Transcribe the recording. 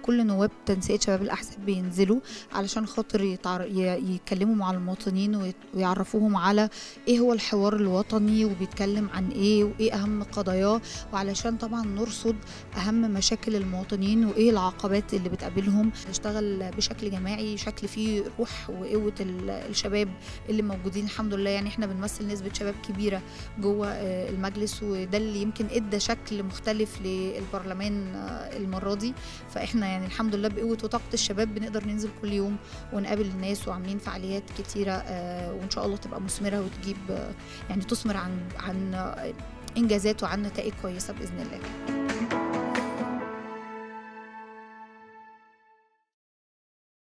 كل نواب تنسيق شباب الاحزاب بينزلوا علشان خاطر يتعر... ي- يتكلموا مع المواطنين ويت- ويعرفوهم على ايه هو الحوار الوطني وبيتكلم عن ايه وايه اهم قضاياه وعلشان طبعا نرصد اهم مشاكل المواطنين وايه العقبات اللي بتقابلهم نشتغل بشكل جماعي شكل فيه روح وقوه ال- الشباب اللي موجودين الحمد لله يعني احنا بنمثل نسبه شباب كبيره جوه آه، المجلس وده اللي يمكن ادى شكل مختلف للبرلمان آه، المره دي فاحنا يعني الحمد لله بقوه وطاقه الشباب بنقدر ننزل كل يوم ونقابل الناس وعاملين فعاليات كتيره آه، وان شاء الله تبقى مثمره وتجيب آه، يعني تثمر عن عن آه، انجازات وعن نتائج كويسه باذن الله